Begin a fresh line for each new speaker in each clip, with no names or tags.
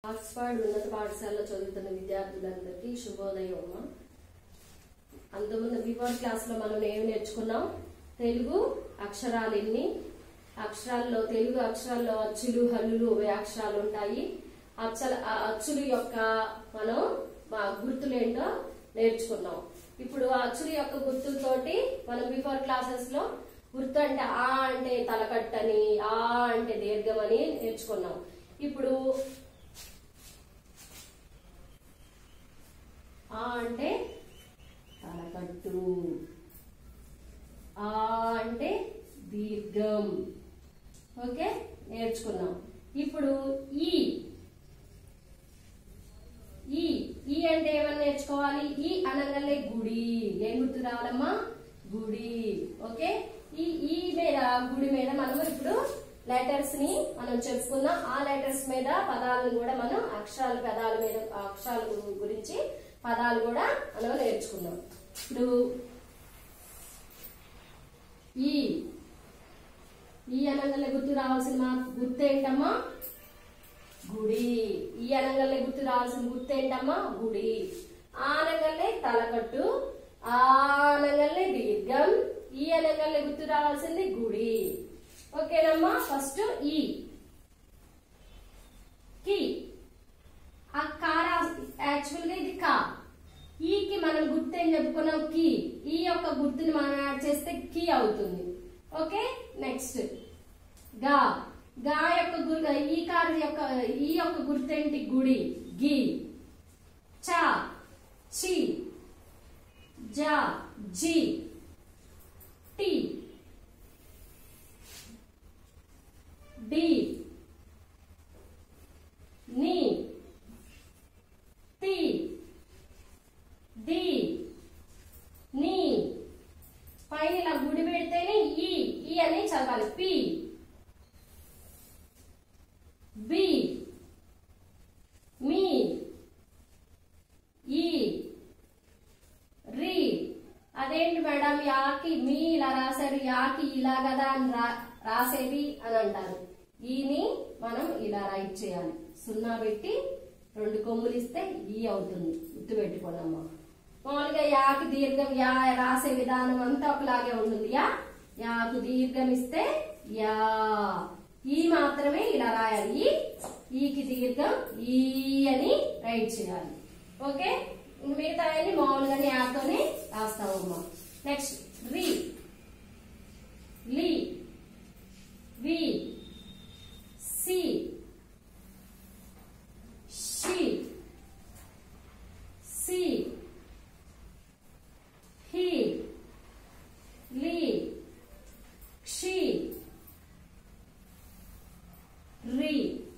Oxford ఉన్నత పాఠశాలలో చదువుతున్న విద్యార్థులందరికీ శుభోదయం అమ్మ అంతకుముందు బిఫోర్ క్లాస్ లో మనం ఏం నేర్చుకున్నాం తెలుగు అక్షరాలు ఎన్ని అక్షరాల్లో తెలుగు అక్షరాల్లో అచ్చులు హల్లులు ఉభయ అక్షరాలు ఉంటాయి అచ్చల ఆ అచ్చుల యొక్క మనం మా గుర్తులేంటో నేర్చుకున్నాం ఇప్పుడు ఆ అచ్చుల యొక్క గుర్తులతోటి మనం బిఫోర్ క్లాసెస్ లో గుర్తు అంటే ఆ అంటే తలకట్టని ఆ అంటే దీర్ఘం అని నేర్చుకున్నాం ఇప్పుడు ఆ అంటే తలకట్టు ఆ అంటే దీర్ఘం ఓకే నేర్చుకున్నాం ఇప్పుడు ఈ ఈ ఈ అంటే ఏమని నేర్చుకోవాలి ఈ అనగానే గుడి ఏం గుర్తు రావాలమ్మా గుడి ఓకే ఈ ఈ మీద గుడి మీద మనం ఇప్పుడు లెటర్స్ ని మనం చెప్పుకుందాం ఆ లెటర్స్ మీద పదాలను కూడా మనం అక్షరాల పదాల మీద అక్షరాల గు- గురించి పదాలు కూడా మనం నేర్చుకుందాం ఇప్పుడు ఈ ఈ అనగానే గుర్తు రావాల్సిన మా గుర్తు ఏంటమ్మా గుడి ఈ అనగల్లే గుర్తు రావాల్సిన గుర్తు ఏంటమ్మా గుడి ఆ అనగల్లే తలకట్టు ఆ అనగల్లే దీర్ఘం ఈ అనగల్లే గుర్తు రావాల్సింది గుడి ఓకేనమ్మా ఫస్ట్ ఈ కి ఆ కారా యాక్చువల్ గా ఇది కా ఈకి మనం గుర్తు ఏం చెప్పుకున్నాం కి ఈ యొక్క గుర్తుని మనం యాడ్ చేస్తే కి అవుతుంది ఓకే నెక్స్ట్ గా గా యొక్క గుర్తు ఈ కారు యొక్క ఈ యొక్క గుర్తు ఏంటి గుడి గి చ చి జ జి టి డి ని తి ది ని పైన ఇలా గుడి పెడితేనే ఈ ఈ అని చదవాలి పి బి మీ ఈ రి అదేంటి మేడం యాకి మీ ఇలా రాశారు యాకి ఇలా కదా అని రా- రాసేది అని అంటారు ఈని మనం ఇలా రైట్ చేయాలి సున్నా పెట్టి రెండు కొమ్ములు ఇస్తే ఈ అవుతుంది గుర్తు పెట్టుకోనమ్మా మామూలుగా యాకి దీర్ఘం యా రాసే విధానం అంతా ఒకలాగే ఉంటుంది యా యాకు దీర్ఘం ఇస్తే యా ఈ మాత్రమే ఇలా రాయాలి ఈ ఈకి దీర్ఘం ఈ అని రైట్ చేయాలి ఓకే మిగతా అన్ని మామూలుగానే యాతోనే రాస్తామమ్మా నెక్స్ట్ రి లి వి సి షి సి హి లి క్షి రి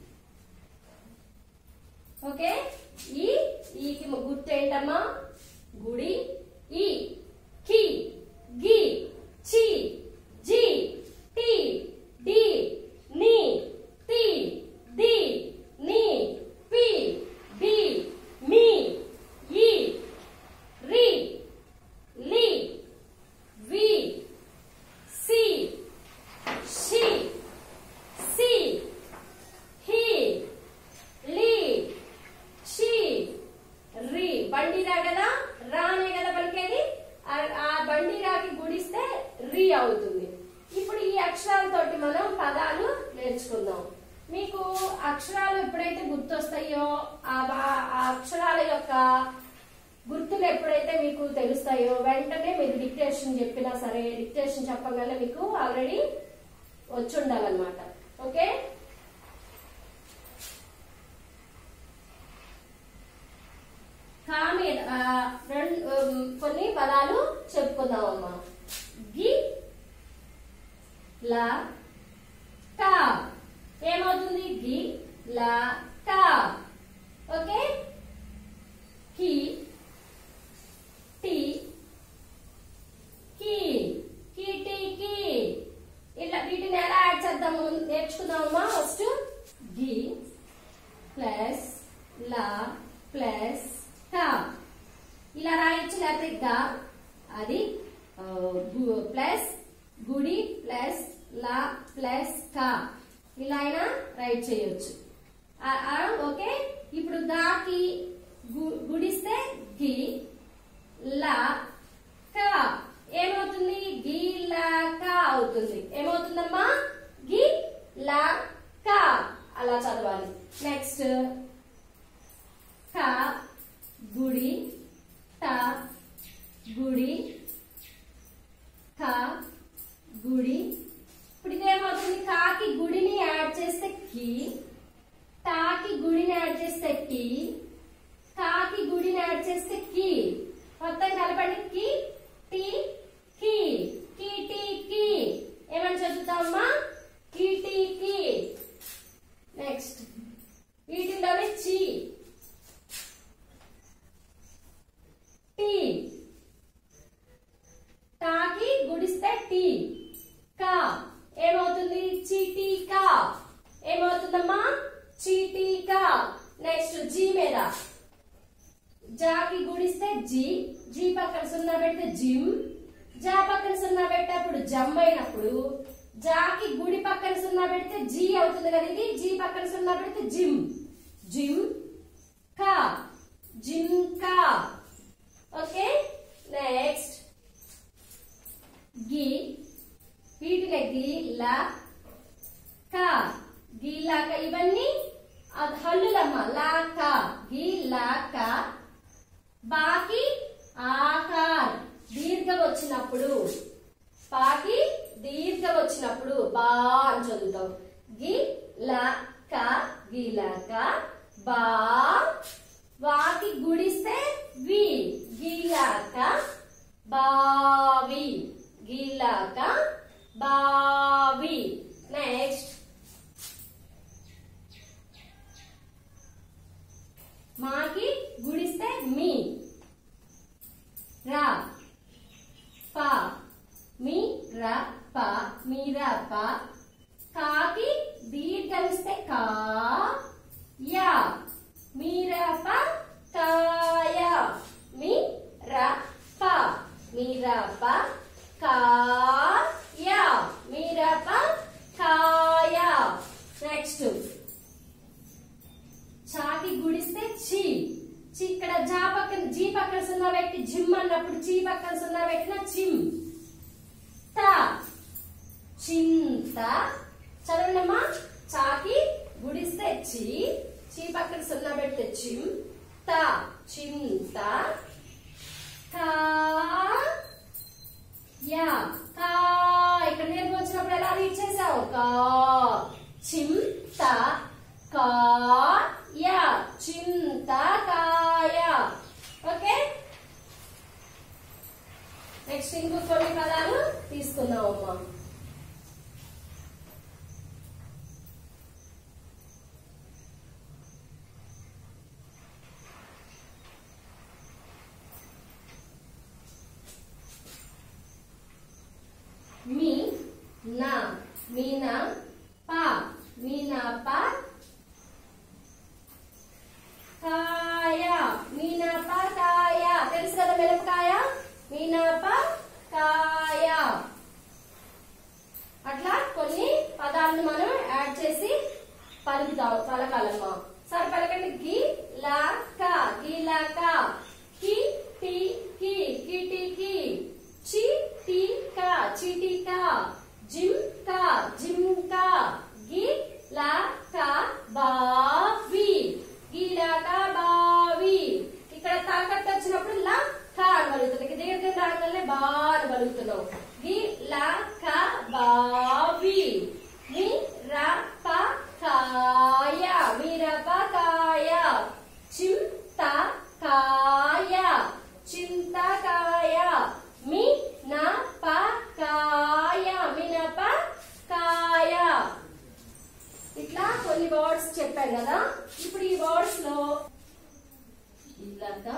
ఓకే ఈ ఈకి గుర్తు ఏంటమ్మా గుడి ఈ కి గి చి జి టి డి ని తి ది ని పి బి మీ ఈ రి లి వి సి షి సి హి లి షి రి బండి రా కదా రా అనే కదా పలికేది ఆ- ఆ బండి రాకి గుడిస్తే రి అవుతుంది ఇప్పుడు ఈ అక్షరాలతోటి మనం పదాలు నేర్చుకుందాం మీకు అక్షరాలు ఎప్పుడైతే గుర్తొస్తాయో ఆ బా- ఆ అక్షరాల యొక్క గుర్తులు ఎప్పుడైతే మీకు తెలుస్తాయో వెంటనే మీరు డిక్టేషన్ చెప్పినా సరే డిక్టేషన్ చెప్పగానే మీకు ఆల్రెడీ వచ్చి ఉండాలన్నమాట ఓకే కామి రెండు కొన్ని పదాలు చెప్పుకుందాం అమ్మా గి లా కా ఏమవుతుంది గి లా కా ఓకే కి టి కి కి టి కి ఇట్లా వీటిని ఎలా యాడ్ చేద్దాము నేర్చుకుందామమ్మా ఫస్ట్ గి ప్లస్ లా ప్లస్ కా ఇలా రాయొచ్చు లేకపోతే గా అది ఆ, గు- ప్లస్ గుడి ప్లస్ లా ప్లస్ కా ఇలా అయినా రైట్ చేయొచ్చు ఆ- ఆ, ఓకే ఇప్పుడు గాకి గు- గుడిస్తే గి లా కా ఏమవుతుంది గి లా కా అవుతుంది ఏమవుతుందమ్మా గి లా కా అలా చదవాలి నెక్స్ట్ కా గుడి ట గుడి కా గుడి ఇప్పుడు ఇదేమవుతుంది కాకి గుడిని యాడ్ చేస్తే కి టాకి గుడిని యాడ్ చేస్తే కి కాకి గుడిని యాడ్ చేస్తే కి మొత్తం కలపండి కి టి కి కి టి కి ఏమని చదువుతామమ్మా కి టి కి నెక్స్ట్ వీటిలోనే చి టీ టాకి గుడిస్తే టీ కా ఏమవుతుంది చీటీకా ఏమవుతుందమ్మా చీటీకా నెక్స్ట్ జీ మీద జాకి గుడిస్తే జీ జీ పక్కన సున్నా పెడితే జిమ్ జా పక్కన సున్నా పెట్టేప్పుడు జమ్ అయినప్పుడు జాకి గుడి పక్కన సున్నా పెడితే జీ అవుతుంది కదా ఇది జీ పక్కన సున్నా పెడితే జిమ్ జిమ్ కా జిమ్ కా ఓకే నెక్స్ట్ గి వీటిని గి లా కా గి లా కా ఇవన్నీ అది హల్లులమ్మ లా కా గి లా కా బాకి ఆకార్ దీర్ఘం వచ్చినప్పుడు పాకి దీర్ఘం వచ్చినప్పుడు బా అని చదువుతాం గి లా కా గి లా కా బా వాకి గుడిస్తే వి గీలాక బావి గీలాక బావి నెక్స్ట్ మాకి గుడిస్తే మీ రా పా మీ రా పా మీరా పా కాకి దీర్ఘమిస్తే కా యా మీరప కాయ మీ రప మీరప కాయ మీరప కాయ నెక్స్ట్ చాకి గుడిస్తే చి చి ఇక్కడ జా పక్కన జీ పక్కన సున్నా పెట్టి జిమ్ అన్నప్పుడు చీ పక్కన సున్నా పెట్టిన చిమ్ త చింత చదవండమ్మా చాకి గుడిస్తే చి చీ పక్కన సున్నా పెడితే చిమ్ త చింత కా యా కా ఇక్కడ నేర్పు వచ్చినప్పుడు ఎలా రీడ్ చేసావు కా చింత కా యా చింత కాయ ఓకే నెక్స్ట్ ఇంకో కొన్ని పదాలు తీసుకుందాం అమ్మా మీ నా మీనా పా మీనా పా కాయ మీనా పా కాయ తెలుసు కదా మిరపకాయ మీనా పా కాయ అట్లా కొన్ని పదాలను మనం యాడ్ చేసి పలుకుతాం పలకాలమ్మా సరే పలకండి గి లా కా గి లా కా కి టి కి కిటి కి చి టి కా చిటి కా జిమ్ కా జిమ్ కా గి లా కా బావి గి లా కా బావి ఇక్కడ తాకట్టు వచ్చినప్పుడు లా కా అని పలుకుతుంది దీర్ఘం రావడం వల్లే బా అని పలుకుతున్నాం గి లా కా బావి మీ రా ప కాయ మిరప కాయ చింత కాయ చింతకాయ మీ నా ప కాయ మినప కాయ ఇట్లా కొన్ని వర్డ్స్ చెప్పాను కదా ఇప్పుడు ఈ వర్డ్స్ లో ఇలాగా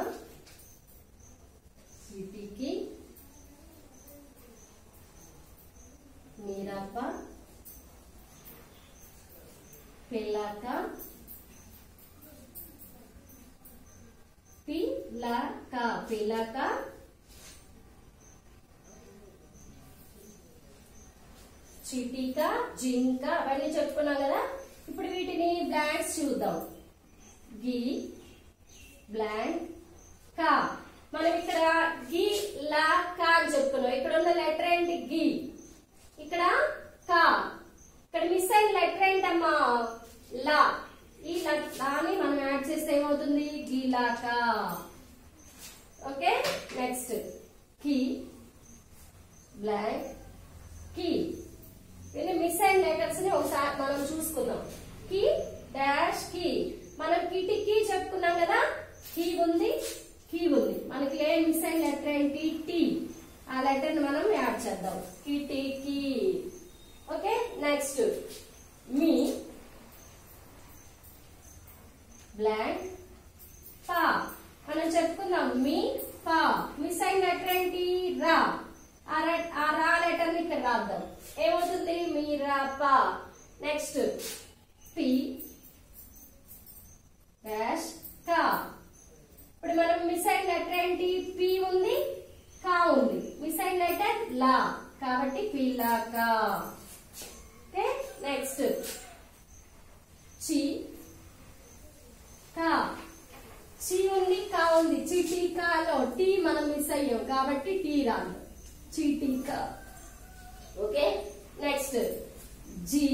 సిటీకి మిరప పిల్లక పిల్లక పిల్లక చిటిక జింక అవన్నీ చెప్పుకున్నాం కదా ఇప్పుడు వీటిని బ్లాంక్స్ చూద్దాం గి బ్లాంక్ కా మనం ఇక్కడ గి లా కా అని చెప్పుకున్నాం ఇక్కడ ఉన్న లెటర్ ఏంటి గి ఇక్కడ కా ఇక్కడ మిస్ అయిన లెటర్ ఏంటమ్మా లా ఈ లా- లాని మనం యాడ్ చేస్తే ఏమవుతుంది గీలాకా ఓకే నెక్స్ట్ కి బ్లాంక్ కి వీళ్ళు మిస్ అయిన లెటర్స్ ని ఒకసారి మనం చూసుకుందాం కి డాష్ కి మనం కిటి కి చెప్పుకున్నాం కదా కీ ఉంది కీ ఉంది మనకి ఏ మిస్ అయిన లెటర్ ఏంటి టీ ఆ లెటర్ ని మనం యాడ్ చేద్దాం కిటి కి ఓకే నెక్స్ట్ మీ బ్లాంక్ పా మనం చెప్పుకుందాం మీ పా మిస్ అయిన లెటర్ ఏంటి రా ఆ ర- ఆ రా లెటర్ ని ఇక్కడ రాద్దాం ఏమవుతుంది మీ రా పా నెక్స్ట్ పి డాష్ కా ఇప్పుడు మనం మిస్ అయిన లెటర్ ఏంటి పి ఉంది కా ఉంది మిస్ అయిన లెటర్ లా కాబట్టి పిల్లాకా ఓకే నెక్స్ట్ చి కా చి ఉంది కా ఉంది చిటికాలో టీ మనం మిస్ అయ్యాం కాబట్టి టీ రాదు చిటికా ఓకే నెక్స్ట్ జీ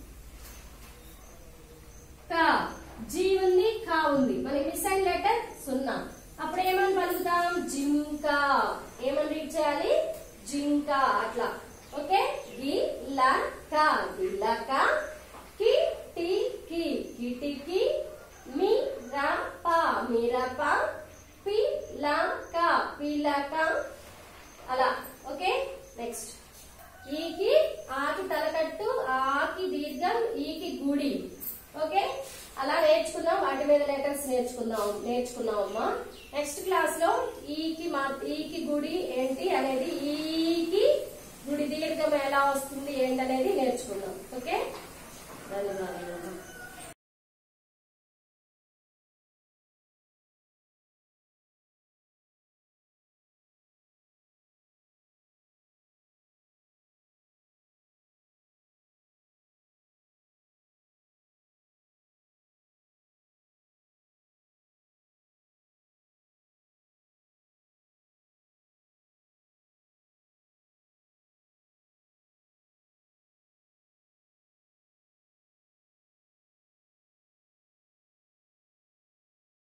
కా జీ ఉంది కా ఉంది మనకి మిస్ అయిన లెటర్ సున్నా అప్పుడు ఏమని పలుకుతాం జింకా ఏమని రీడ్ చేయాలి జింకా అట్లా ఓకే గి లా కా గిల్లా కా కి టి కి కిటికి మీ రా పా మీరా పా పి లా కా పీలా కా అలా ఓకే నెక్స్ట్ ఈకి ఆకి తలకట్టు ఆకి దీర్ఘం ఈకి గుడి ఓకే అలా నేర్చుకుందాం వాటి మీద లెటర్స్ నేర్చుకుందాం నేర్చుకున్నాం అమ్మా నెక్స్ట్ క్లాస్ లో ఈకి మా ఈకి గుడి ఏంటి అనేది ఈకి గుడి దీర్ఘం ఎలా వస్తుంది ఏంటనేది నేర్చుకుందాం ఓకే ధన్యవాదాలు